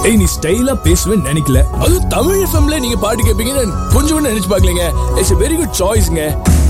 ஏய் நீ ஸ்டைலா பேசுவேன்னு நினைக்கல அதுவும் தமிழ் எஃப்எம்ல நீங்க பாட்டு கேட்பீங்கன்னு கொஞ்சம் கூட நினைச்சு பார்க்கலங்க இட்ஸ் வெரி குட் சாய்ஸ்ங்க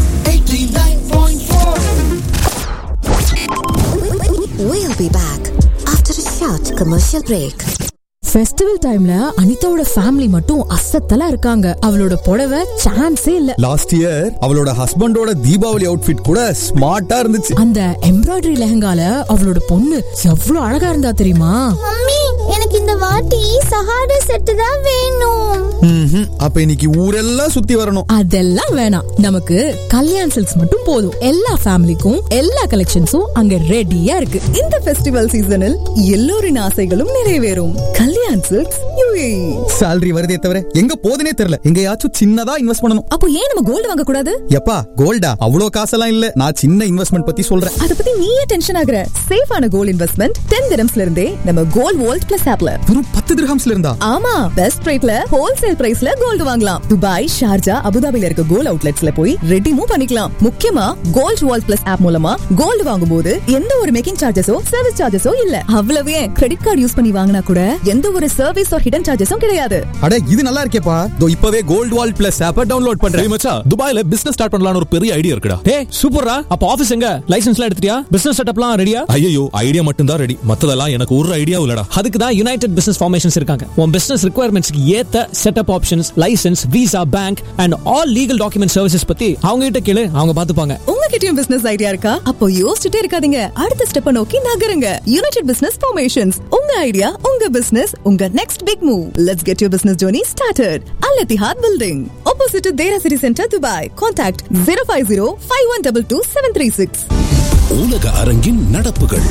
We'll be back after a short commercial break. Festival டைம்ல அனிதாவோட ஃபேமிலி மட்டும் அசத்தலா இருக்காங்க அவளோட புடவை சான்ஸே இல்ல லாஸ்ட் இயர் அவளோட ஹஸ்பண்டோட தீபாவளி அவுட்ஃபிட் கூட ஸ்மார்ட்டா இருந்துச்சு அந்த எம்ப்ராய்டரி லெஹங்கால அவளோட பொண்ணு எவ்வளவு அழகா இருந்தா தெரியுமா மம்மி எனக்கு இந்த வாட்டி சஹாரா செட்டு தான் வேணும் ம்ஹும். அப்ப இன்னைக்கு ஊரெல்லாம் சுத்தி வரணும் அதெல்லாம் வேணாம் நமக்கு கல்யாண் சில்க்ஸ் மட்டும் போதும் எல்லா ஃபேமிலிக்கும் எல்லா கலெக்ஷன்ஸும் அங்க ரெடியா இருக்கு இந்த ஃபெஸ்டிவல் சீசனில் எல்லோரின் ஆசைகளும் நிறைவேறும் கல்யாண் சில்க்ஸ் UAE. salary வருதே தவிர எங்க போதுனே தெரியல எங்கயாச்சும் சின்னதா இன்வெஸ்ட் பண்ணணும் அப்போ ஏன் நம்ம கோல்டு வாங்க கூடாது எப்பா கோல்டா அவ்வளோ காசெல்லாம் இல்ல நான் சின்ன இன்வெஸ்ட்மெண்ட் பத்தி சொல்றேன் அத பத்தி நீயே டென்ஷன் ஆகுற சேஃபான கோல்ட் இன்வெஸ்ட்மெண்ட் டென் திரம்ஸ்ல இருந்தே நம்ம கோல்ட் வோல்ட் பிளஸ் ஆப்ல வெறும் பத்து திரஹம்ஸ்ல இருந்தா ஆமா பெஸ்ட் ரேட்ல ஹோல்சேல் பிரைஸ்ல கோல்டு வாங்கலாம் துபாய் ஷார்ஜா அபுதாபில இருக்க கோல்ட் அவுட்லெட்ஸ்ல போய் ரெடிமும் பண்ணிக்கலாம் முக்கியமா கோல்ட் வால் பிளஸ் ஆப் மூலமா கோல்டு வாங்கும்போது எந்த ஒரு மேக்கிங் சார்ஜஸோ சர்வீஸ் சார்ஜஸோ இல்ல அவ்வளவு ஏன் கிரெடிட் கார்டு யூஸ் பண்ணி வாங்கினா கூட எந்த ஒரு சர்வீஸ் ஒரு ஹிடன் சார்ஜஸும் கிடையாது அட இது நல்லா இருக்கேப்பா இதோ இப்பவே கோல்ட் வால் பிளஸ் ஆப்ப டவுன்லோட் பண்றேன் டேய் மச்சான் துபாயில பிசினஸ் ஸ்டார்ட் பண்ணலாம்னு ஒரு பெரிய ஐடியா இருக்குடா ஏய் சூப்பர்ரா அப்ப ஆபீஸ் எங்க லைசென்ஸ்லாம் எடுத்துட்டியா பிசினஸ் செட்டப்லாம் ரெடியா ஐயோ ஐடியா மட்டும் தான் ரெடி மத்ததெல்லாம் எனக்கு ஒரு ஐடியா இல்லடா அதுக்கு தான் யுனைடெட் பிசினஸ் ஃபார்மேஷன்ஸ் இருக்காங்க உன் பிசினஸ் ரிக்குவயர்மெண்ட்ஸ்க்கு ஏத்த setup options license visa bank and all legal document services பத்தி அவங்க கிட்ட கேளு அவங்க பாத்துப்பாங்க உங்ககிட்டயும் பிசினஸ் ஐடியா இருக்கா அப்போ யோசிச்சுட்டே இருக்காதீங்க அடுத்த ஸ்டெப்ப நோக்கி நகருங்க யுனைடெட் பிசினஸ் ஃபார்மேஷன்ஸ் உங்க ஐடியா உங்க பிசினஸ் உங்க next big move let's get your business journey started Al Ittihad building opposite Deira city centre Dubai contact zero five zero five one double two seven three six உலக அரங்கின் நடப்புகள்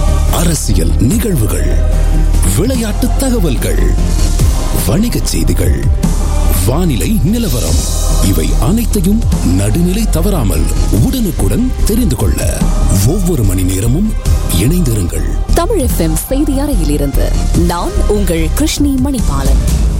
அரசியல் நிகழ்வுகள் விளையாட்டு தகவல்கள் வணிகச் செய்திகள் வானிலை நிலவரம் இவை அனைத்தையும் நடுநிலை தவறாமல் உடனுக்குடன் தெரிந்து கொள்ள ஒவ்வொரு மணி நேரமும் இணைந்திருங்கள் தமிழ் எஃப்எம் செய்தி அறையிலிருந்து நான் உங்கள் கிருஷ்ணி மணிபாலன்